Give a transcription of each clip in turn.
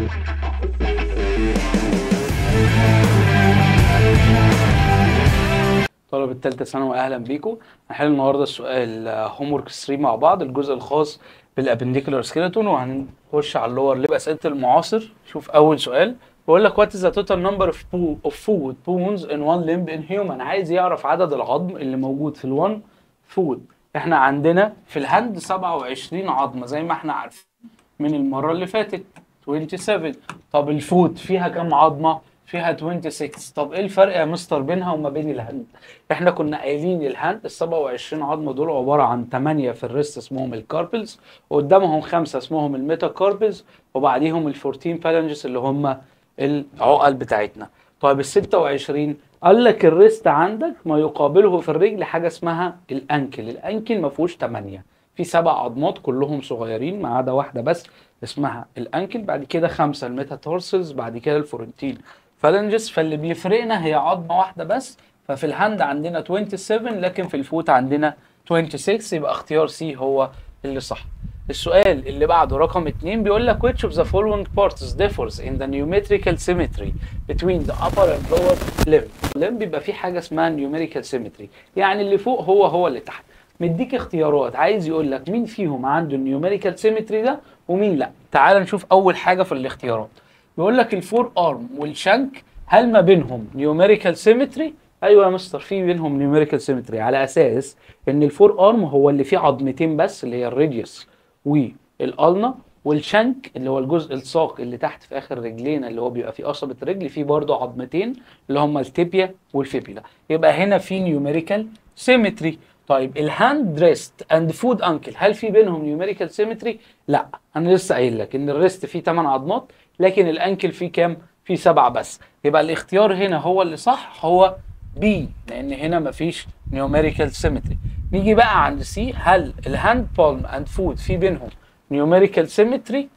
طلبة التالتة ثانوي أهلا بيكم هنحل النهاردة السؤال هوم ورك 3 مع بعض الجزء الخاص بالابنديكولار سكيلتون وهنخش على اللور ليب أسئلة المعاصر شوف أول سؤال بيقول لك what is the total number of, poo, of food bones in one limb in human عايز يعرف عدد العظم اللي موجود في الون فود احنا عندنا في الهند 27 عظمة زي ما احنا عارفين من المرة اللي فاتت 27 طب الفوت فيها كام عظمة؟ فيها 26 طب ايه الفرق يا مستر بينها وما بين الهند؟ احنا كنا قايلين الهند ال 27 عظمة دول عبارة عن 8 في الريست اسمهم الكاربلز وقدامهم خمسة اسمهم الميتا كاربلز وبعديهم ال 14 فالنجز اللي هم العقل بتاعتنا. طيب ال 26 قال لك الريست عندك ما يقابله في الرجل حاجة اسمها الانكل، الانكل ما فيهوش 8 في سبع عظمات كلهم صغيرين ما عدا واحده بس اسمها الانكل بعد كده خمسه الميتاتورسلز بعد كده الفورنتين فالنجز فاللي بيفرقنا هي عظمه واحده بس ففي الهاند عندنا 27 لكن في الفوت عندنا 26 يبقى اختيار سي هو اللي صح السؤال اللي بعده رقم 2 بيقول لك which of the following parts differs in the numerical symmetry between the upper and lower limb limb بيبقى فيه حاجه اسمها numerical symmetry يعني اللي فوق هو هو اللي تحت مديك اختيارات عايز يقول لك مين فيهم عنده النيوميريكال سيمتري ده ومين لا تعال نشوف اول حاجه في الاختيارات بيقول لك الفور ارم والشنك هل ما بينهم نيوميريكال سيمتري ايوه يا مستر في بينهم نيوميريكال سيمتري على اساس ان الفور ارم هو اللي فيه عظمتين بس اللي هي الراديوس والالنا والشنك اللي هو الجزء الساق اللي تحت في اخر رجلينا اللي هو بيبقى فيه قصبه رجل فيه برضه عظمتين اللي هم التيبيا والفيبيلا يبقى هنا في نيوميريكال سيمتري طيب الهاند ريست اند فود انكل هل في بينهم نيوميريكال سيمتري؟ لا انا لسه قايل لك ان الريست فيه 8 عظمات لكن الانكل فيه كام؟ فيه سبعه بس يبقى الاختيار هنا هو اللي صح هو بي لان هنا مفيش نيوميريكال سيمتري نيجي بقى عند سي هل الهاند بالم اند فود في بينهم نيوميريكال سيمتري؟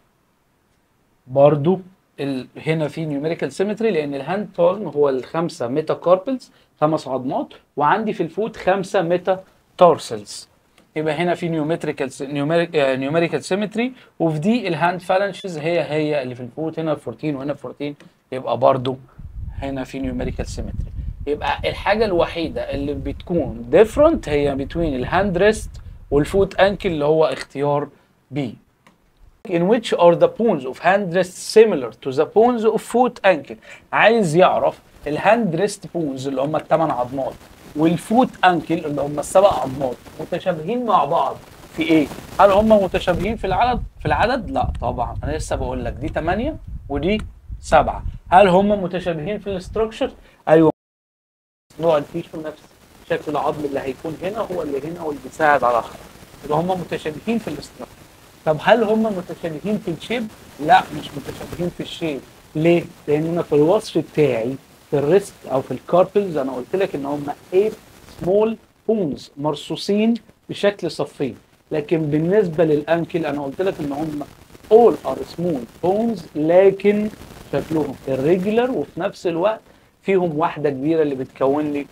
برضو ال... هنا في نيوميريكال سيمتري لان الهاند بالم هو الخمسه ميتا كاربلز خمس عظمات وعندي في الفوت خمسه ميتا تارسلز يبقى هنا في نيومتريكال نيوميريكال سيمتري وفي دي الهاند فالنشز هي هي اللي في الفوت هنا 14 وهنا 14 يبقى برضو هنا في نيوميريكال سيمتري يبقى الحاجه الوحيده اللي بتكون ديفرنت هي بين الهاند ريست والفوت انكل اللي هو اختيار بي in which are the bones of hand rest similar to the bones of foot ankle عايز يعرف الهاند ريست بونز اللي هم الثمان عظمات والفوت انكل اللي هم السبع عظمات متشابهين مع بعض في ايه؟ هل هم متشابهين في العدد؟ في العدد؟ لا طبعا انا لسه بقول لك دي 8 ودي 7 هل هم متشابهين في الاستراكشر؟ ايوه نوع الفيشو نفس شكل العظم اللي هيكون هنا هو اللي هنا واللي بيساعد على الحركه يبقى هم متشابهين في الاستراكشر طب هل هم متشابهين في الشيب؟ لا مش متشابهين في الشيب ليه؟ لان انا في الوصف بتاعي في الريست او في الكاربلز انا قلت لك ان هم 8 سمول بونز مرصوصين بشكل صفين لكن بالنسبه للانكل انا قلت لك ان هم all are small bones لكن شكلهم irregular وفي نفس الوقت فيهم واحده كبيره اللي بتكون لي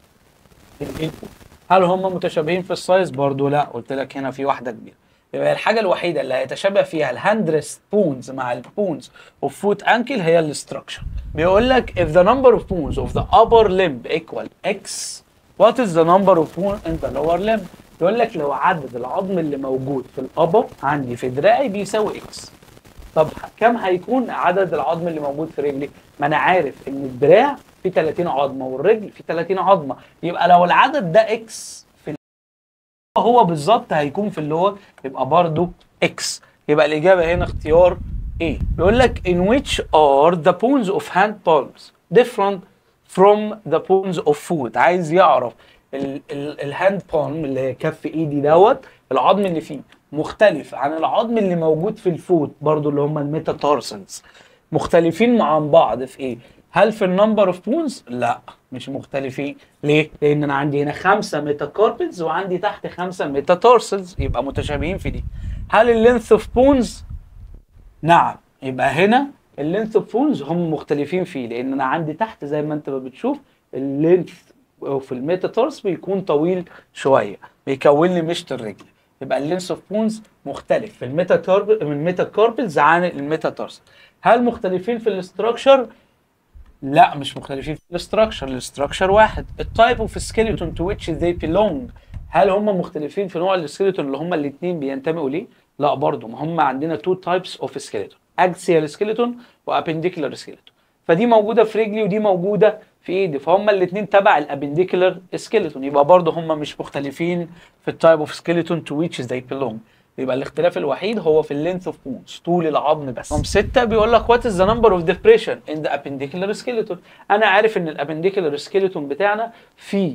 الانفو هل هم متشابهين في السايز برضو لا قلت لك هنا في واحده كبيره يبقى الحاجه الوحيده اللي هيتشابه فيها الهاند ريست بونز مع البونز اوف فوت انكل هي الاستراكشر بيقول لك if the number of bones of the upper limb equal x what is the number of bones in the lower limb بيقول لك لو عدد العظم اللي موجود في الابر عندي في دراعي بيساوي x طب كم هيكون عدد العظم اللي موجود في رجلي ما انا عارف ان الدراع فيه 30 عظمه والرجل فيه 30 عظمه يبقى لو العدد ده x في هو بالظبط هيكون في اللور يبقى برضو x يبقى الاجابه هنا اختيار A بيقول لك in which are the bones of hand palms different from the bones of foot عايز يعرف الهاند بالم اللي هي كف ايدي دوت العظم اللي فيه مختلف عن العظم اللي موجود في الفوت برضو اللي هم الميتاتارسلز مختلفين مع بعض في ايه هل في النمبر اوف بونز لا مش مختلفين ليه لان انا عندي هنا خمسه ميتاكاربلز وعندي تحت خمسه ميتاتارسلز يبقى متشابهين في دي هل اللينث اوف بونز نعم يبقى هنا اللينث اوف بونز هم مختلفين فيه لان انا عندي تحت زي ما انت بتشوف اللينث في الميتاتارس بيكون طويل شويه بيكون لي مشط الرجل يبقى اللينس اوف بونز مختلف في الميتا كارب من الميتا كاربلز عن الميتا تارسل هل مختلفين في الاستراكشر لا مش مختلفين في الاستراكشر الاستراكشر واحد التايب اوف سكيلتون تو which they belong هل هم مختلفين في نوع السكيلتون اللي هم الاثنين بينتموا ليه لا برضه ما هم عندنا تو تايبس اوف سكيلتون اكسيال سكيلتون وابنديكولار سكيلتون فدي موجوده في رجلي ودي موجوده في ايدي فهم الاثنين تبع الابنديكولار سكيلتون يبقى برضه هم مش مختلفين في التايب اوف سكيلتون تو which they belong يبقى الاختلاف الوحيد هو في اللينث اوف بونز طول العظم بس رقم ستة بيقول لك وات از ذا نمبر اوف ديبريشن ان ذا ابنديكولار سكيلتون انا عارف ان الابنديكولار سكيلتون بتاعنا فيه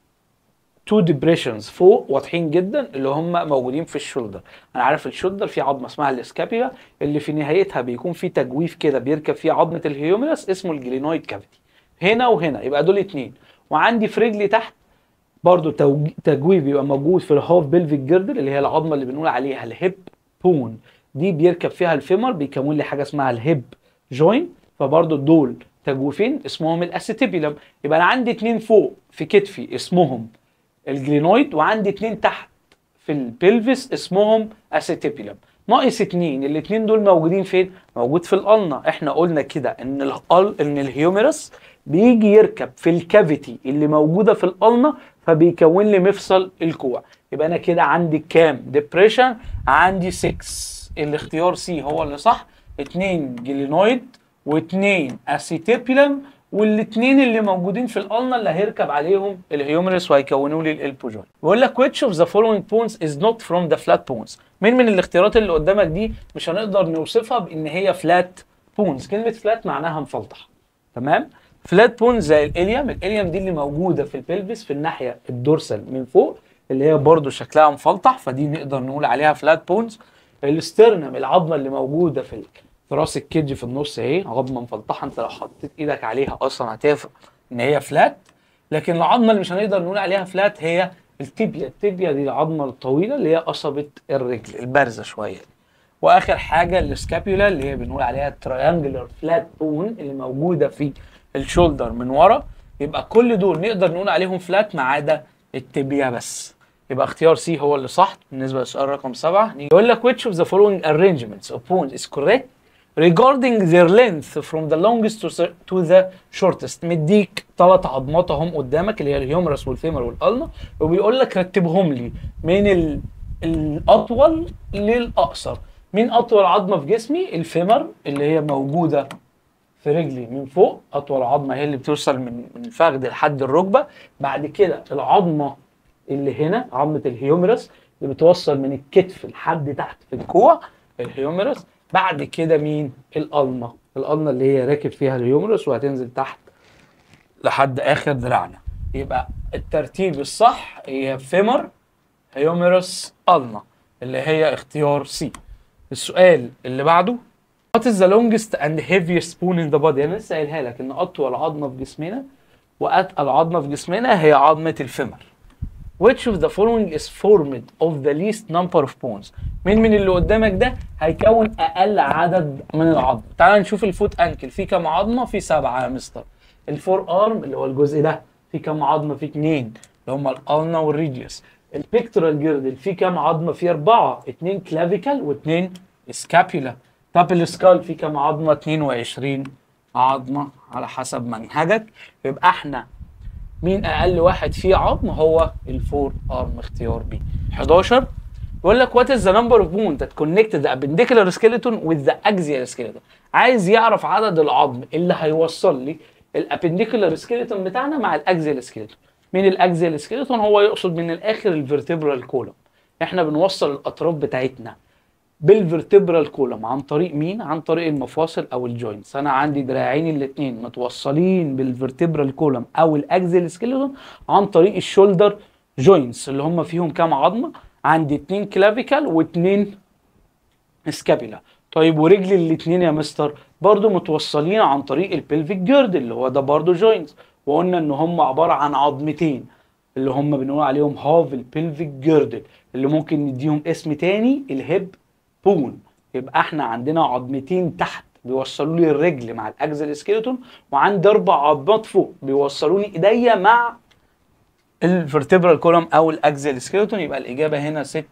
تو ديبريشنز فوق واضحين جدا اللي هم موجودين في الشولدر انا عارف الشولدر في عظمه اسمها الاسكابيلا اللي في نهايتها بيكون في تجويف كده بيركب فيه عظمه الهيومرس اسمه الجلينويد كافيتي هنا وهنا يبقى دول اتنين وعندي في رجلي تحت برضو توج- تجويف بيبقى موجود في الهاف بيلفيك جيردل اللي هي العظمه اللي بنقول عليها الهيب بون دي بيركب فيها الفيمر بيكون لي حاجه اسمها الهيب جوين فبرضو دول تجويفين اسمهم الاسيتيبيلم يبقى انا عندي اتنين فوق في كتفي اسمهم الجلينويد وعندي اتنين تحت في البلفس اسمهم اسيتيبيلم ناقص اتنين الاتنين دول موجودين فين موجود في القلنة احنا قلنا كده ان القل ان الهيوميرس بيجي يركب في الكافيتي اللي موجودة في القلنة فبيكون لي مفصل الكوع يبقى انا كده عندي كام ديبريشن عندي 6 الاختيار سي هو اللي صح اتنين جلينويد واتنين اسيتيبيلم والاثنين اللي موجودين في القلنه اللي هيركب عليهم الهيومرس وهيكونوا لي الالبوجوي بيقول لك which of the following bones is not from the flat bones مين من الاختيارات اللي قدامك دي مش هنقدر نوصفها بان هي فلات بونز كلمه فلات معناها مفلطح تمام فلات بونز زي الاليم الاليم دي اللي موجوده في البلفس في الناحيه الدورسال من فوق اللي هي برضو شكلها مفلطح فدي نقدر نقول عليها فلات بونز الاسترنم العظمه اللي موجوده في في راس الكيدج في النص اهي عظمه مفلطحه انت لو حطيت ايدك عليها اصلا هتفهم ان هي فلات لكن العظمه اللي مش هنقدر نقول عليها فلات هي التibia التibia دي العظمه الطويله اللي هي قصبه الرجل البارزه شويه واخر حاجه السكابيولا اللي هي بنقول عليها التريانجلر فلات بون اللي موجوده في الشولدر من ورا يبقى كل دول نقدر نقول عليهم فلات ما عدا التibia بس يبقى اختيار سي هو اللي صح بالنسبه للسؤال رقم سبعة يقول لك which of the following arrangements of bones is correct regarding their length from the longest to, to the shortest مديك ثلاث عظمات اهم قدامك اللي هي الهيومرس والفيمر والالنا وبيقول لك رتبهم لي من ال... الاطول للاقصر مين اطول عظمه في جسمي الفيمر اللي هي موجوده في رجلي من فوق اطول عظمه هي اللي بتوصل من من الفخذ لحد الركبه بعد كده العظمه اللي هنا عظمه الهيومرس اللي بتوصل من الكتف لحد تحت في الكوع الهيومرس بعد كده مين القلمه القلمه اللي هي راكب فيها الهيومرس وهتنزل تحت لحد اخر دراعنا يبقى الترتيب الصح هي فيمر هيومرس قلمه اللي هي اختيار سي السؤال اللي بعده What is the longest and heaviest bone in the body؟ انا لسه قايلها لك ان اطول عظمه في جسمنا واتقل عظمه في جسمنا هي عظمه الفيمر Which of the following is formed of the least number of bones؟ مين من اللي قدامك ده هيكون اقل عدد من العظم؟ تعال نشوف الفوت انكل في كام عظمه؟ في سبعه يا مستر. الفور ارم اللي هو الجزء ده في كام عظمه؟ في اثنين اللي هم الالنا والريديوس. البيكتورال جيردل في كام عظمه؟ في اربعه، اثنين كلافيكال واثنين سكابيولا. طب السكال في كام عظمه؟ 22 عظمه على حسب منهجك يبقى احنا مين اقل واحد فيه عظم هو الفور ارم اختيار بي 11 بيقول لك وات از ذا نمبر اوف بون ذات كونكت ذا ابنديكولار سكيلتون وذ ذا اكزيال سكيلتون عايز يعرف عدد العظم اللي هيوصل لي الابنديكولار سكيلتون بتاعنا مع الاكزيال سكيلتون مين الاكزيال سكيلتون هو يقصد من الاخر الفرتبرال كولوم احنا بنوصل الاطراف بتاعتنا بالفرتبرال كولوم عن طريق مين؟ عن طريق المفاصل او الجوينتس انا عندي دراعين الاثنين متوصلين بالفرتبرال كولوم او الاكزيل سكيلتون عن طريق الشولدر جوينتس اللي هم فيهم كام عظمه؟ عندي اتنين كلافيكال واتنين سكابيلا طيب ورجل الاثنين يا مستر برضو متوصلين عن طريق البلفيك جيرد اللي هو ده برضو جوينتس وقلنا ان هم عباره عن عظمتين اللي هم بنقول عليهم هاف البلفيك جيردل اللي ممكن نديهم اسم تاني الهيب بون يبقى احنا عندنا عظمتين تحت بيوصلوا لي الرجل مع الاكزل سكيلتون وعندي اربع عظمات فوق بيوصلوني ايديا مع الفرتبرال كولوم او الاكزل سكيلتون يبقى الاجابه هنا ست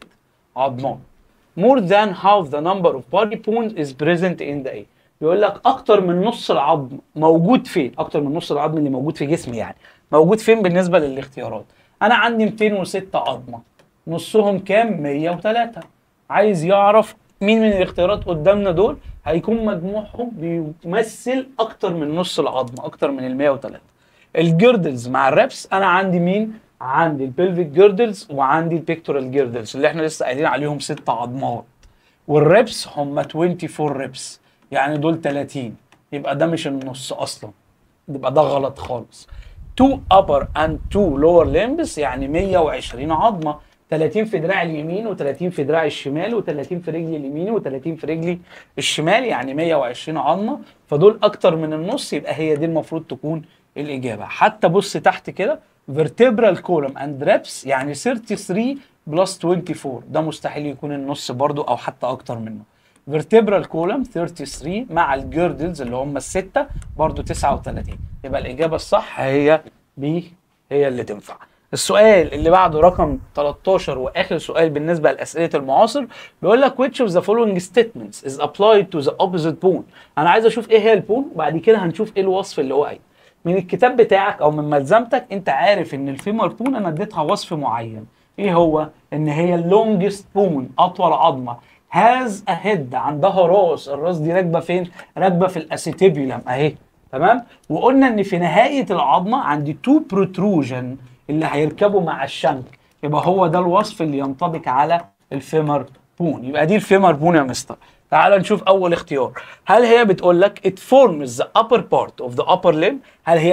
عظمات more than half the number of body bones is present in the A بيقول لك اكتر من نص العظم موجود فين اكتر من نص العظم اللي موجود في جسمي يعني موجود فين بالنسبه للاختيارات انا عندي 206 عظمه نصهم كام 103 عايز يعرف مين من الاختيارات قدامنا دول هيكون مجموعهم بيمثل اكتر من نص العظمه اكتر من ال 103 الجيردلز مع الرابس انا عندي مين عندي البلفيك جيردلز وعندي البيكتورال جيردلز اللي احنا لسه قايلين عليهم ست عظمات والريبس هم 24 ريبس يعني دول 30 يبقى ده مش النص اصلا يبقى ده غلط خالص 2 upper and 2 lower limbs يعني 120 عظمه 30 في دراع اليمين و30 في دراع الشمال و30 في رجلي اليمين و30 في رجلي الشمال يعني 120 عظمه فدول اكتر من النص يبقى هي دي المفروض تكون الاجابه حتى بص تحت كده vertebral column and reps يعني 33 بلس 24 ده مستحيل يكون النص برضو او حتى اكتر منه vertebral column 33 مع الجيردلز اللي هم الستة برضو 39 يبقى الإجابة الصح هي B هي اللي تنفع السؤال اللي بعده رقم 13 واخر سؤال بالنسبه لاسئله المعاصر بيقول لك which of the following statements is applied to the opposite bone انا عايز اشوف ايه هي البون وبعد كده هنشوف ايه الوصف اللي هو قايل من الكتاب بتاعك او من ملزمتك انت عارف ان الفيمر بون انا اديتها وصف معين ايه هو ان هي اللونجست بون اطول عظمه هاز ا هيد عندها راس الراس دي راكبه فين راكبه في الاسيتيبيولم اهي تمام وقلنا ان في نهايه العظمه عندي تو بروتروجن اللي هيركبوا مع الشنك يبقى هو ده الوصف اللي ينطبق على الفيمر بون يبقى دي الفيمر بون يا مستر تعال نشوف اول اختيار هل هي بتقول لك it forms the upper part of the upper limb هل هي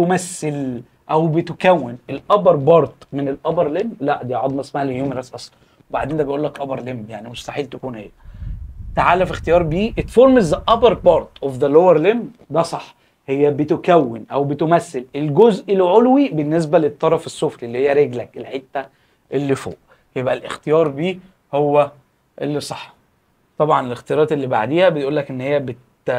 بتمثل او بتكون الابر بارت من الابر ليم لا دي عظمه اسمها الهيومرس اصلا وبعدين ده بيقول لك ابر ليم يعني مستحيل تكون هي تعال في اختيار بي it forms the upper part of the lower limb ده صح هي بتكون او بتمثل الجزء العلوي بالنسبه للطرف السفلي اللي هي رجلك الحته اللي فوق يبقى الاختيار بي هو اللي صح طبعا الاختيارات اللي بعديها بيقول لك ان هي بت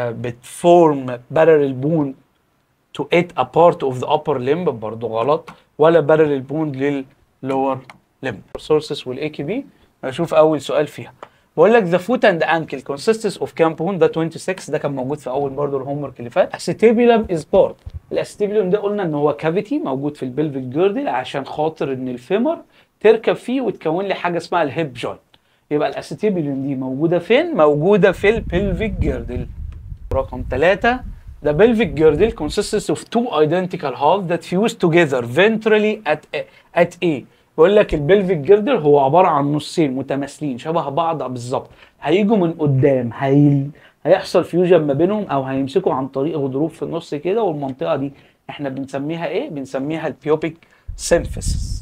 بتفورم parallel bone to it a part of the upper limb برضه غلط ولا parallel bone للlower limb sources والاي كي بي نشوف اول سؤال فيها بقول لك the foot and ankle consists of كام bone ده 26 ده كان موجود في اول برضه الهوم ورك اللي فات acetabulum is part الاستيبيولم ده قلنا ان هو كافيتي موجود في البلفيك جيردل عشان خاطر ان الفيمر تركب فيه وتكون لي حاجه اسمها الهيب جوينت يبقى الاسيتيبيولم دي موجوده فين موجوده في البلفيك جيردل رقم ثلاثة The pelvic girdle consists of two identical halves that fuse together ventrally at A. at A. بيقول لك البلفيك جيردل هو عبارة عن نصين متماثلين شبه بعض بالظبط هيجوا من قدام هي... هيحصل فيوجن ما بينهم او هيمسكوا عن طريق غضروف في النص كده والمنطقة دي احنا بنسميها ايه؟ بنسميها البيوبيك symphysis.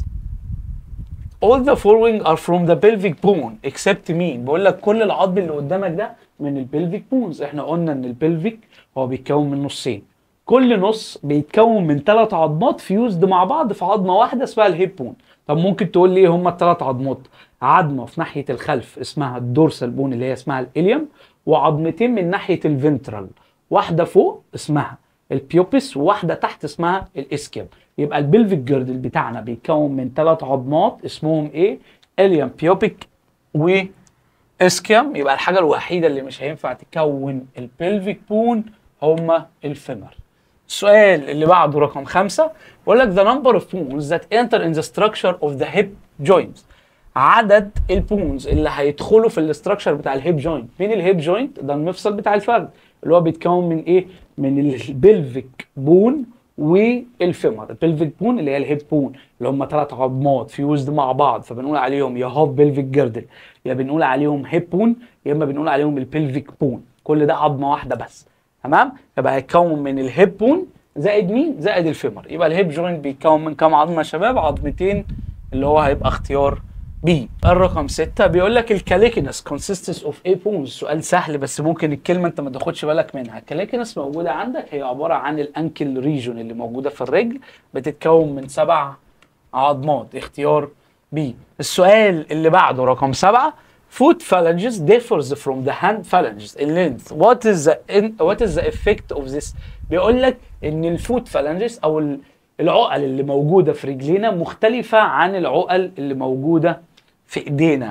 All the following are from the pelvic bone except مين؟ بقول لك كل العظم اللي قدامك ده من البلفيك بونز احنا قلنا ان البلفيك هو بيتكون من نصين كل نص بيتكون من ثلاث عظمات فيوزد مع بعض في عظمه واحده اسمها الهيب بون طب ممكن تقول لي ايه هم الثلاث عظمات عظمه في ناحيه الخلف اسمها الدورسال بون اللي هي اسمها الاليوم وعظمتين من ناحيه الفنترال واحده فوق اسمها البيوبس وواحده تحت اسمها الاسكيوم يبقى البلفيك جيردل بتاعنا بيتكون من ثلاث عظمات اسمهم ايه اليوم بيوبيك و اسكيوم يبقى الحاجه الوحيده اللي مش هينفع تكون البلفيك بون هما الفيمر السؤال اللي بعده رقم خمسة بيقول لك the number of bones that enter in the structure of the hip joints عدد البونز اللي هيدخلوا في الاستراكشر بتاع الهيب جوينت مين الهيب جوينت ده المفصل بتاع الفرد اللي هو بيتكون من ايه من البلفيك بون والفيمر البلفيك بون اللي هي الهيب بون اللي هم ثلاث عظمات فيوزد مع بعض فبنقول عليهم يا هاف بلفيك جيردل يا بنقول عليهم هيب بون يا اما بنقول عليهم البلفيك بون كل ده عظمه واحده بس تمام يبقى هيتكون من الهيب بون زائد مين زائد الفيمر يبقى الهيب جوينت بيتكون من كام عظمه يا شباب عظمتين اللي هو هيبقى اختيار بي الرقم ستة بيقول لك الكاليكينس consists of a bones سؤال سهل بس ممكن الكلمة انت ما تاخدش بالك منها الكاليكينس موجودة عندك هي عبارة عن الانكل ريجون اللي موجودة في الرجل بتتكون من سبع عظمات اختيار بي السؤال اللي بعده رقم سبعة foot phalanges differs from the hand phalanges in length what is the in, what is the effect of this بيقول لك ان الفوت phalanges او ال- العقل اللي موجوده في رجلينا مختلفه عن العقل اللي موجوده في ايدينا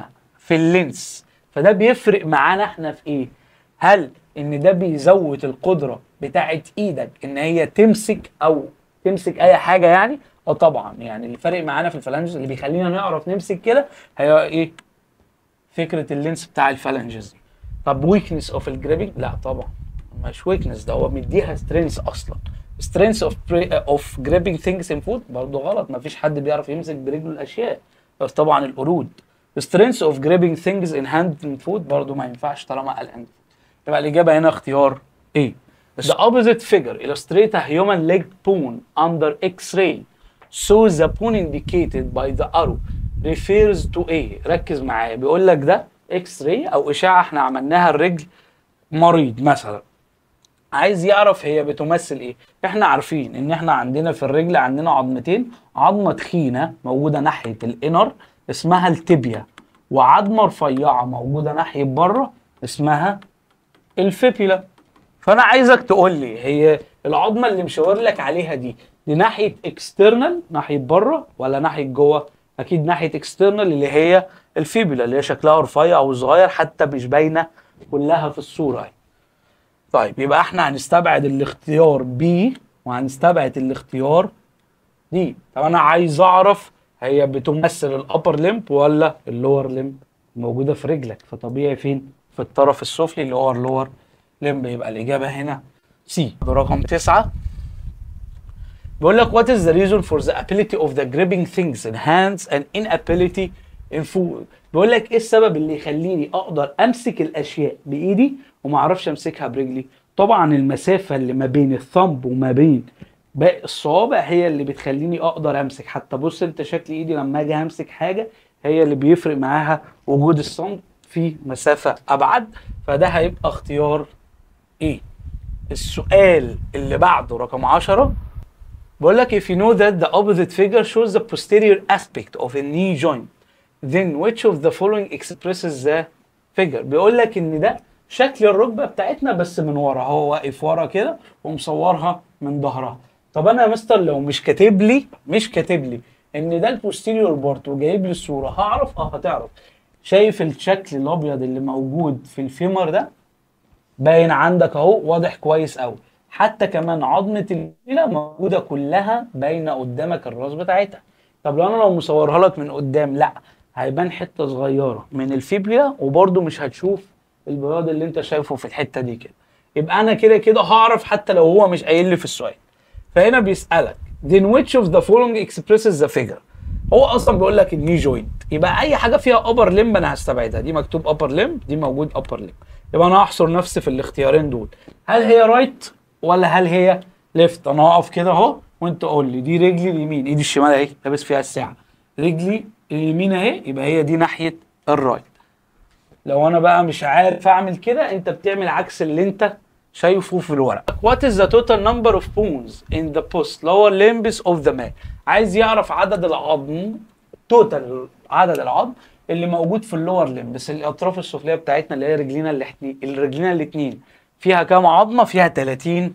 في اللينس فده بيفرق معانا احنا في ايه هل ان ده بيزود القدره بتاعت ايدك ان هي تمسك او تمسك اي حاجه يعني اه طبعا يعني اللي فارق معانا في الفالنجز اللي بيخلينا نعرف نمسك كده هي ايه فكره اللينس بتاع الفالنجز دي طب ويكنس اوف الجريبنج لا طبعا مش ويكنس ده هو مديها سترينث اصلا سترينث اوف اوف جريبنج ثينجز ان فود برضه غلط ما فيش حد بيعرف يمسك برجله الاشياء بس طبعا القرود strength of grabbing things in hand and food برضه ما ينفعش طالما قال hand يبقى الإجابة هنا اختيار A. The opposite figure illustrates a human leg bone under X-ray. So the bone indicated by the arrow refers to A. ركز معايا بيقول لك ده X-ray أو إشعة إحنا عملناها الرجل مريض مثلا. عايز يعرف هي بتمثل ايه احنا عارفين ان احنا عندنا في الرجل عندنا عظمتين عظمه تخينه موجوده ناحيه الانر اسمها التبيا وعظمه رفيعه موجوده ناحيه بره اسمها الفيبيلا فانا عايزك تقول لي هي العظمه اللي مشاور لك عليها دي دي ناحيه اكسترنال ناحيه بره ولا ناحيه جوه اكيد ناحيه اكسترنال اللي هي الفيبيلا اللي هي شكلها رفيع وصغير حتى مش باينه كلها في الصوره اهي طيب يبقى احنا هنستبعد الاختيار بي وهنستبعد الاختيار دي طب انا عايز اعرف هي بتمثل الابر ليمب ولا اللور ليمب موجوده في رجلك فطبيعي فين في الطرف السفلي اللي هو اللور ليمب يبقى الاجابه هنا سي رقم تسعة بيقول لك what is the reason for the ability of the gripping things in hands and inability in food بيقول لك ايه السبب اللي يخليني اقدر امسك الاشياء بايدي وما اعرفش امسكها برجلي طبعا المسافه اللي ما بين الثمب وما بين باقي الصوابع هي اللي بتخليني اقدر امسك حتى بص انت شكل ايدي لما اجي امسك حاجه هي اللي بيفرق معاها وجود الصمت في مسافه ابعد فده هيبقى اختيار ايه السؤال اللي بعده رقم 10 بقول لك if you know that the opposite figure shows the posterior aspect of a knee joint then which of the following expresses the figure بيقول لك ان ده شكل الركبه بتاعتنا بس من ورا هو واقف ورا كده ومصورها من ظهرها طب انا يا مستر لو مش كاتب لي مش كاتب لي ان ده البوستيريور بارت وجايب لي الصوره هعرف اه هتعرف شايف الشكل الابيض اللي موجود في الفيمر ده باين عندك اهو واضح كويس قوي حتى كمان عظمه الفيلا موجوده كلها باينه قدامك الراس بتاعتها طب لو انا لو مصورها لك من قدام لا هيبان حته صغيره من الفيبريا وبرده مش هتشوف البياض اللي انت شايفه في الحته دي كده يبقى انا كده كده هعرف حتى لو هو مش قايل لي في السؤال فهنا بيسالك then which of the following expresses the figure هو اصلا بيقول لك الني جوينت يبقى اي حاجه فيها upper limb انا هستبعدها دي مكتوب upper limb دي موجود upper limb يبقى انا هحصر نفسي في الاختيارين دول هل هي رايت ولا هل هي ليفت انا هقف كده اهو وانت قول لي دي رجلي اليمين ايدي الشمال اهي لابس فيها الساعه رجلي اليمين اهي يبقى هي دي ناحيه الرايت لو انا بقى مش عارف اعمل كده انت بتعمل عكس اللي انت شايفه في الورق What is the total number of bones in the post lower limbs of the man عايز يعرف عدد العظم توتال عدد العظم اللي موجود في اللور ليمبس الاطراف السفليه بتاعتنا اللي هي رجلينا الاثنين الرجلينا الاثنين فيها كام عظمه فيها 30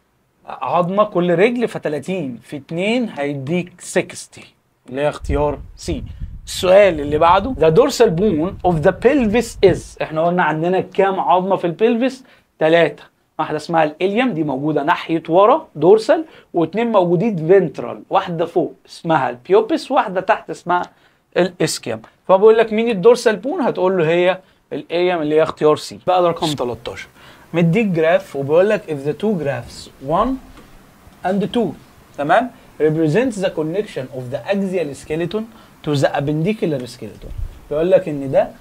عظمه كل رجل ف 30 في 2 هيديك 60 اللي هي اختيار سي السؤال اللي بعده the dorsal bone of the pelvis is احنا قلنا عندنا كام عظمه في البلفس ثلاثه واحده اسمها الاليم دي موجوده ناحيه ورا دورسال واثنين موجودين فنترال واحده فوق اسمها البيوبس واحده تحت اسمها الاسكيم فبقول لك مين الدورسال بون هتقول له هي الاليم اللي هي اختيار سي بقى ده رقم 13 مديك جراف وبيقول لك if the two graphs 1 and 2 تمام represents the connection of the axial skeleton to the appendicular skeleton بيقول لك ان ده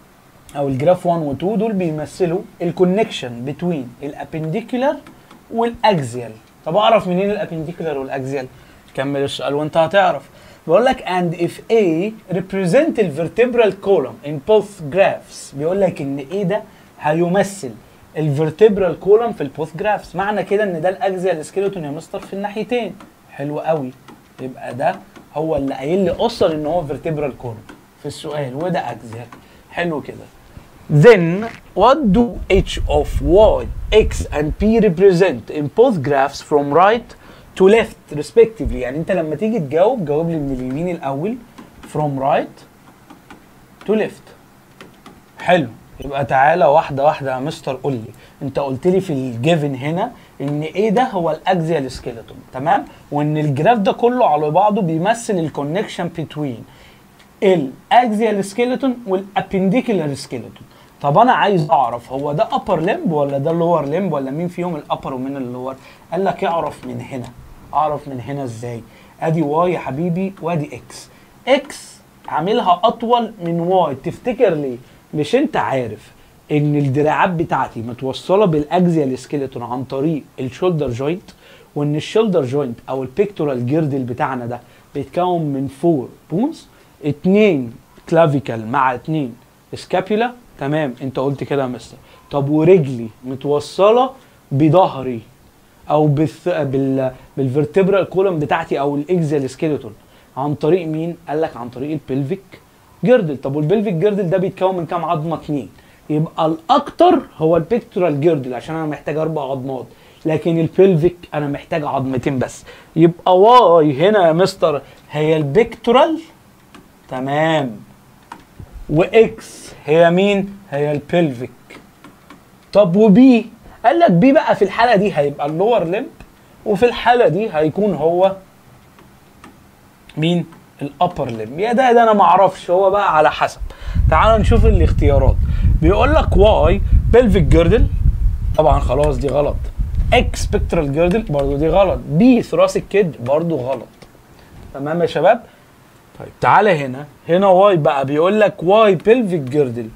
او الجراف 1 و 2 دول بيمثلوا الكونكشن بتوين الابنديكولار والاكزيال طب اعرف منين الابنديكولار والاكزيال كمل السؤال وانت هتعرف بيقول لك and if A represent the vertebral column in both graphs بيقول لك ان A ده هيمثل الفرتبرال كولوم في البوث جرافس معنى كده ان ده الاكزيال سكيلتون يا مستر في الناحيتين حلو قوي يبقى ده هو اللي قايل لي اصلا ان هو فيرتبرال كولوم في السؤال وده اكزيال حلو كده Then what do each of y, x and p represent in both graphs from right to left respectively يعني انت لما تيجي تجاوب جاوب لي من اليمين الاول from right to left حلو يبقى تعالى واحده واحده يا مستر قول لي انت قلت لي في الجيفن هنا ان ايه ده هو الاكزيال سكيلتون تمام وان الجراف ده كله على بعضه بيمثل الكونكشن بتوين الاكزيال سكيلتون والابنديكولار سكيلتون طب انا عايز اعرف هو ده ابر لمب ولا ده لور لمب ولا مين فيهم الابر ومين اللور قال لك اعرف من هنا اعرف من هنا ازاي ادي واي يا حبيبي وادي اكس اكس عاملها اطول من واي تفتكر ليه مش انت عارف ان الدراعات بتاعتي متوصله بالاكزيال سكيلتون عن طريق الشولدر جوينت وان الشولدر جوينت او البيكتورال جيردل بتاعنا ده بيتكون من فور بونز اتنين كلافيكال مع اتنين سكابيولا تمام انت قلت كده يا مستر طب ورجلي متوصله بظهري او بالث... بال بالفرتبرال كولوم بتاعتي او الاكزيال سكيلتون عن طريق مين قال لك عن طريق البلفيك جيردل طب والبلفيك جيردل ده بيتكون من كام عظمه اتنين يبقى الاكتر هو البيكتورال جيردل عشان انا محتاج اربع عظمات لكن البلفيك انا محتاج عظمتين بس يبقى واي هنا يا مستر هي البيكتورال تمام واكس هي مين هي البلفيك طب وبي قال لك بي بقى في الحاله دي هيبقى اللور لمب وفي الحاله دي هيكون هو مين الابر لمب يا ده ده انا ما اعرفش هو بقى على حسب تعال نشوف الاختيارات بيقول لك واي بلفيك جيردل طبعا خلاص دي غلط اكس بيكترال جيردل برضو دي غلط بي ثراسيك كيد برضو غلط تمام يا شباب طيب تعالى هنا هنا واي بقى بيقول لك واي بلفيك جيردل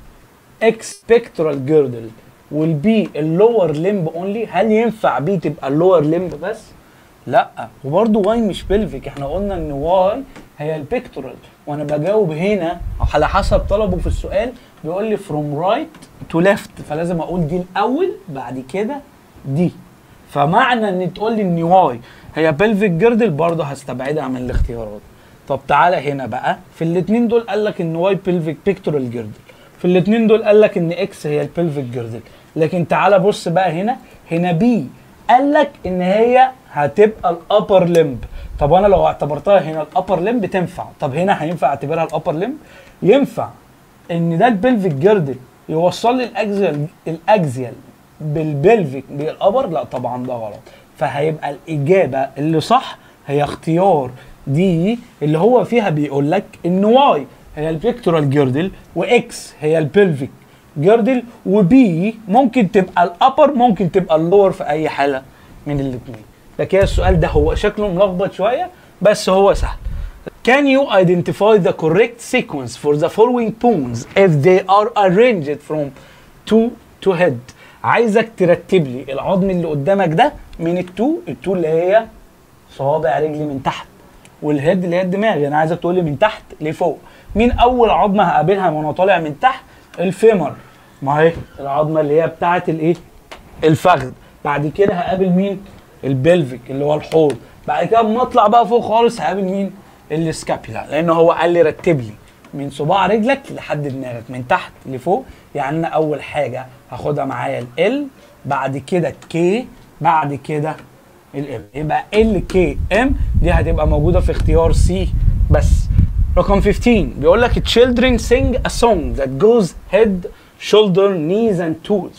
اكس بيكتورال جيردل والبي اللور لمب اونلي هل ينفع بي تبقى اللور لمب بس؟ لا وبرده واي مش بلفيك احنا قلنا ان واي هي البيكتورال وانا بجاوب هنا على حسب طلبه في السؤال بيقول لي فروم رايت تو ليفت فلازم اقول دي الاول بعد كده دي فمعنى ان تقول لي ان واي هي بلفيك جيردل برضه هستبعدها من الاختيارات طب تعالى هنا بقى في الاثنين دول قال لك ان واي بلفيك بيكتورال جيردل في الاثنين دول قال لك ان اكس هي البلفيك جيردل لكن تعالى بص بقى هنا هنا بي قال لك ان هي هتبقى الابر لمب طب انا لو اعتبرتها هنا الابر لمب تنفع طب هنا هينفع اعتبرها الابر لمب ينفع ان ده البلفيك جيردل يوصل لي الاكزيال الاكزيال بالبلفيك بالابر لا طبعا ده غلط فهيبقى الاجابه اللي صح هي اختيار دي اللي هو فيها بيقول لك ان واي هي البيكتورال جيردل واكس هي البلفيك جيردل وبي ممكن تبقى الابر ممكن تبقى اللور في اي حاله من الاثنين ده كده السؤال ده هو شكله ملخبط شويه بس هو سهل Can you identify the correct sequence for the following bones if they are arranged from two to head؟ عايزك ترتب لي العظم اللي قدامك ده من التو التو اللي هي صوابع رجلي من تحت والهيد اللي هي الدماغ انا عايزك تقول لي من تحت لفوق مين اول عظمه هقابلها وانا طالع من تحت الفيمر ما هي العظمه اللي هي بتاعه الايه الفخذ بعد كده هقابل مين البلفيك اللي هو الحوض بعد كده اما اطلع بقى فوق خالص هقابل مين السكابيلا لان هو قال لي رتب لي من صباع رجلك لحد دماغك من تحت لفوق يعني انا اول حاجه هاخدها معايا ال بعد كده الكي بعد كده الام يبقى ال كي ام دي هتبقى موجوده في اختيار سي بس رقم 15 بيقول لك children sing a song that goes head shoulder knees and toes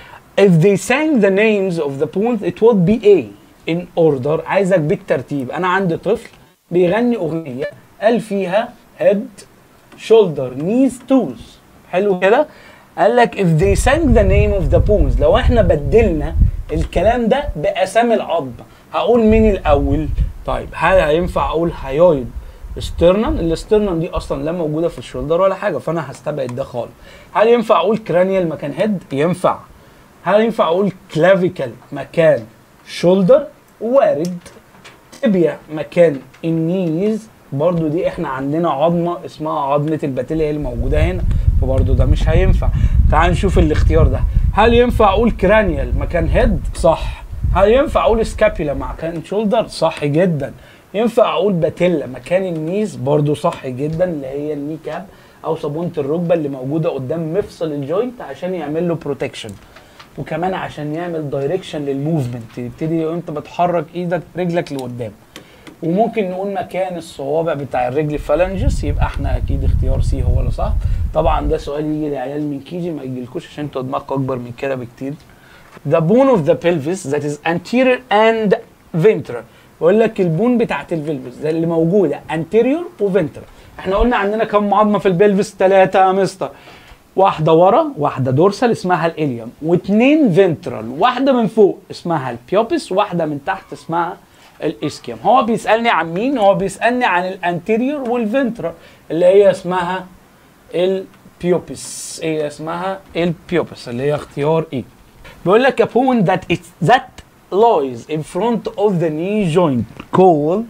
if they sang the names of the poems it would be A in order عايزك بالترتيب انا عندي طفل بيغني اغنيه قال فيها head shoulder knees toes حلو كده قال لك if they sang the name of the poems لو احنا بدلنا الكلام ده باسامي العظم هقول مين الاول طيب هل هينفع اقول هيويد استرنم الاسترنم دي اصلا لا موجوده في الشولدر ولا حاجه فانا هستبعد ده خالص هل ينفع اقول كرانيال مكان هيد ينفع هل ينفع اقول كلافيكال مكان شولدر وارد تبيا مكان النيز برضو دي احنا عندنا عظمه اسمها عظمه الباتيليا اللي موجوده هنا فبرضو ده مش هينفع تعال نشوف الاختيار ده هل ينفع اقول كرانيال مكان هيد صح هل ينفع اقول سكابيلا مكان شولدر صح جدا ينفع اقول باتيلا مكان النيز برضو صح جدا اللي هي الني كاب او صابونه الركبه اللي موجوده قدام مفصل الجوينت عشان يعمل له بروتكشن وكمان عشان يعمل دايركشن للموفمنت يبتدي وانت بتحرك ايدك رجلك لقدام وممكن نقول مكان الصوابع بتاع الرجل فالنجس يبقى احنا اكيد اختيار سي هو اللي صح طبعا ده سؤال يجي لعيال من كيجي ما يجيلكوش عشان انتوا دماغكم اكبر من كده بكتير the bone of the pelvis that is anterior and ventral بقول لك البون بتاعت الفلفس ده اللي موجوده anterior وفنترال احنا قلنا عندنا كم عظمه في البلفس ثلاثه يا مستر واحده ورا واحده دورسال اسمها الاليوم واثنين فنترال واحده من فوق اسمها البيوبس واحده من تحت اسمها الاسكيوم هو بيسالني عن مين هو بيسالني عن الانتيريور والفنترال اللي هي اسمها البيوبس هي اسمها البيوبس اللي هي اختيار ايه بيقول لك a bone that is that lies in front of the knee joint called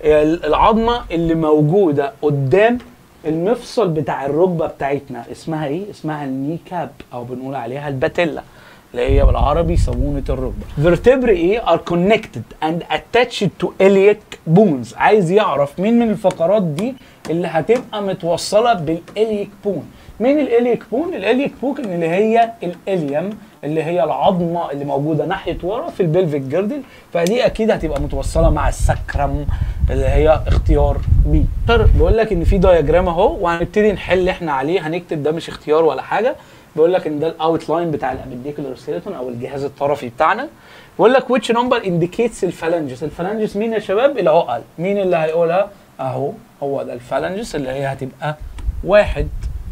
العظمه اللي موجوده قدام المفصل بتاع الركبه بتاعتنا اسمها ايه؟ اسمها الني كاب او بنقول عليها الباتيلا اللي هي بالعربي صابونه الركبه. vertebrae ايه are connected and attached to iliac bones عايز يعرف مين من الفقرات دي اللي هتبقى متوصله بالاليك بون. مين الاليك بون؟ الاليك بون اللي هي الاليم اللي هي العظمه اللي موجوده ناحيه ورا في البلفيك جيردل فدي اكيد هتبقى متوصله مع السكرم اللي هي اختيار بي بيقول لك ان في دايجرام اهو وهنبتدي نحل احنا عليه هنكتب ده مش اختيار ولا حاجه بيقول لك ان ده الاوت لاين بتاع الابنديكولار سكيلتون او الجهاز الطرفي بتاعنا بيقول لك which number indicates الفالنجس الفالنجس مين يا شباب العقل مين اللي هيقولها اهو هو ده الفالنجس اللي هي هتبقى واحد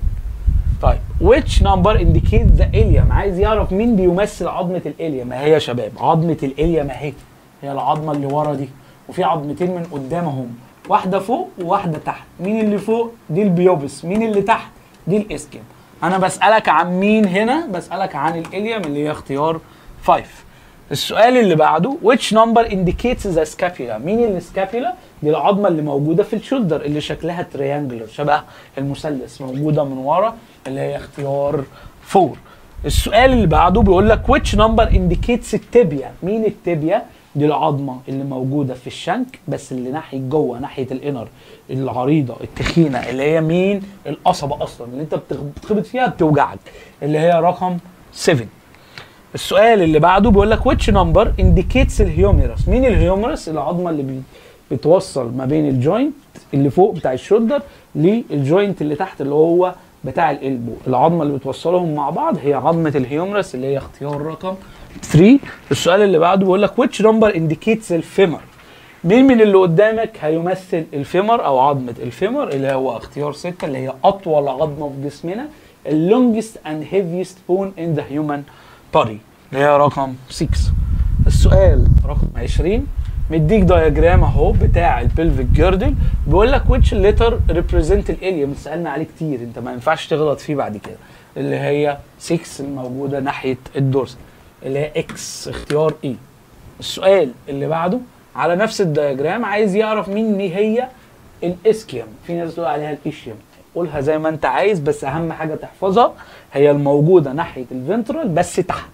طيب which number indicates the ilium عايز يعرف مين بيمثل عظمه الاليم ما هي يا شباب عظمه الاليم اهي هي العظمه اللي ورا دي وفي عظمتين من قدام اهم واحده فوق وواحده تحت مين اللي فوق دي البيوبس مين اللي تحت دي الاسكيم انا بسالك عن مين هنا بسالك عن الاليم اللي هي اختيار 5 السؤال اللي بعده which number indicates the scapula مين السكابيولا دي العظمه اللي موجوده في الشولدر اللي شكلها تريانجلر شبه المثلث موجوده من ورا اللي هي اختيار 4 السؤال اللي بعده بيقول لك which number indicates التبيا مين التبيا دي العظمه اللي موجوده في الشنك بس اللي ناحيه جوه ناحيه الانر العريضه التخينه اللي هي مين القصبه اصلا اللي انت بتخبط فيها بتوجعك اللي هي رقم 7 السؤال اللي بعده بيقول لك which number indicates الهيوميرس مين الهيوميرس العظمه اللي بي بتوصل ما بين الجوينت اللي فوق بتاع الشولدر للجوينت اللي تحت اللي هو بتاع الالبو العظمه اللي بتوصلهم مع بعض هي عظمه الهيومرس اللي هي اختيار رقم 3 السؤال اللي بعده بيقول لك which number indicates الفيمر مين من اللي قدامك هيمثل الفيمر او عظمه الفيمر اللي هو اختيار 6 اللي هي اطول عظمه في جسمنا اللونجست اند هيفيست بون ان ذا هيومن بودي اللي هي رقم 6 السؤال رقم 20 مديك دايجرام اهو بتاع البلفيك جيردل بيقول لك which letter represent الاليوم سالنا عليه كتير انت ما ينفعش تغلط فيه بعد كده اللي هي 6 الموجوده ناحيه الدورس اللي هي اكس اختيار اي السؤال اللي بعده على نفس الدايجرام عايز يعرف مين هي الاسكيوم في ناس بتقول عليها الاشيوم قولها زي ما انت عايز بس اهم حاجه تحفظها هي الموجوده ناحيه الفنترال بس تحت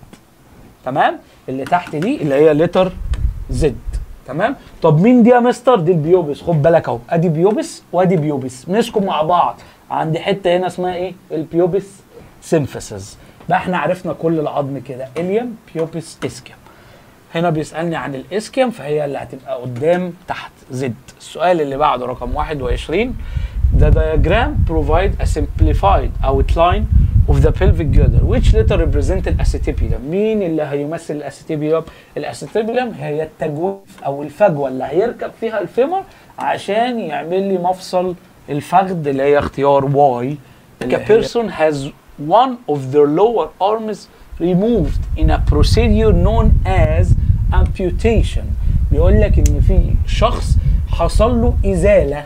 تمام اللي تحت دي اللي هي لتر زد تمام طب مين دي يا مستر دي البيوبس خد بالك اهو ادي بيوبس وادي بيوبس مسكوا مع بعض عندي حته هنا اسمها ايه البيوبس سيمفيسز بقى احنا عرفنا كل العظم كده اليم بيوبس اسكيم هنا بيسالني عن الاسكيم فهي اللي هتبقى قدام تحت زد السؤال اللي بعده رقم 21 The diagram provide a simplified outline of the pelvic girdle which letter represent الاسيتيبيولم مين اللي هيمثل الاسيتيبيولم الاسيتيبيولم هي التجويف او الفجوه اللي هيركب فيها الفيمر عشان يعمل لي مفصل الفخذ اللي هي اختيار واي A person has one of their lower arms removed in a procedure known as amputation بيقول لك ان في شخص حصل له ازاله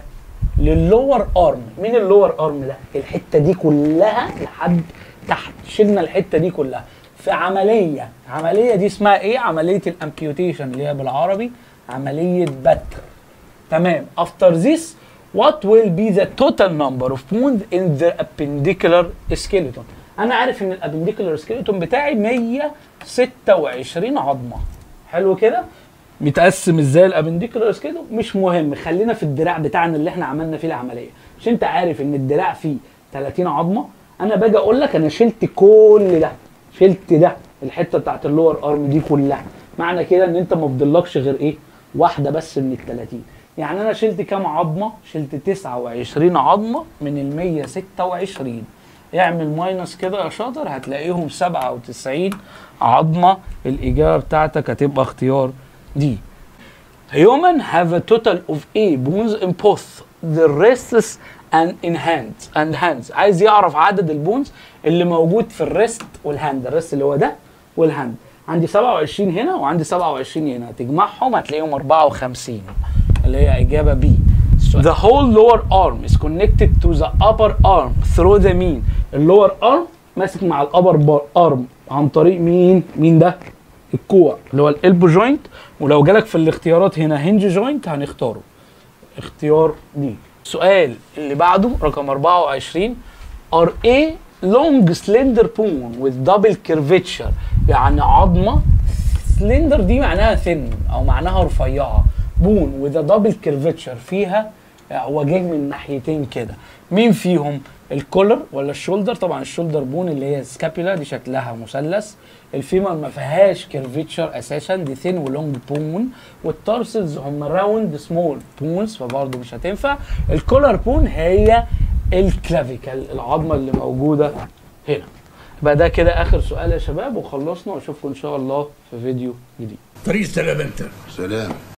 للور ارم مين اللور ارم ده الحته دي كلها لحد تحت شلنا الحته دي كلها في عمليه عمليه دي اسمها ايه عمليه الامبيوتيشن اللي هي بالعربي عمليه بتر تمام after this what will be the total number of bones in the appendicular skeleton انا عارف ان الابنديكولار سكيلتون بتاعي 126 عظمه حلو كده متقسم ازاي الابنديكولار سكيلتون مش مهم خلينا في الدراع بتاعنا اللي احنا عملنا فيه العمليه مش انت عارف ان الدراع فيه 30 عظمه انا باجي اقول لك انا شلت كل ده شلت ده الحته بتاعت اللور ارم دي كلها معنى كده ان انت ما فضلكش غير ايه واحده بس من ال 30 يعني انا شلت كام عظمه شلت 29 عظمه من ال 126 اعمل ماينس كده يا شاطر هتلاقيهم 97 عظمه الاجابه بتاعتك هتبقى اختيار دي Human have a total of A bones in both the wrists and in hands and hands عايز يعرف عدد البونز اللي موجود في الريست والهاند الريست اللي هو ده والهاند عندي 27 هنا وعندي 27 هنا تجمعهم هتلاقيهم 54 اللي هي اجابه بي The whole lower arm is connected to the upper arm through the mean اللور arm ماسك مع الابر ارم عن طريق مين مين ده الكوع اللي هو الالبو جوينت ولو جالك في الاختيارات هنا هنج جوينت هنختاره اختيار دي السؤال اللي بعده رقم 24 are a long slender bone with double curvature يعني عظمه سلندر دي معناها ثن او معناها رفيعه بون وذا دبل كيرفتشر فيها وجه من ناحيتين كده مين فيهم الكولر ولا الشولدر طبعا الشولدر بون اللي هي سكابيلا دي شكلها مثلث الفيمر ما فيهاش كيرفتشر اساسا دي ثين ولونج بون والتارسلز هم راوند سمول بونز فبرضه مش هتنفع الكولر بون هي الكلافيكال العظمه اللي موجوده هنا يبقى ده كده اخر سؤال يا شباب وخلصنا واشوفكم ان شاء الله في فيديو جديد طريق سلام انت سلام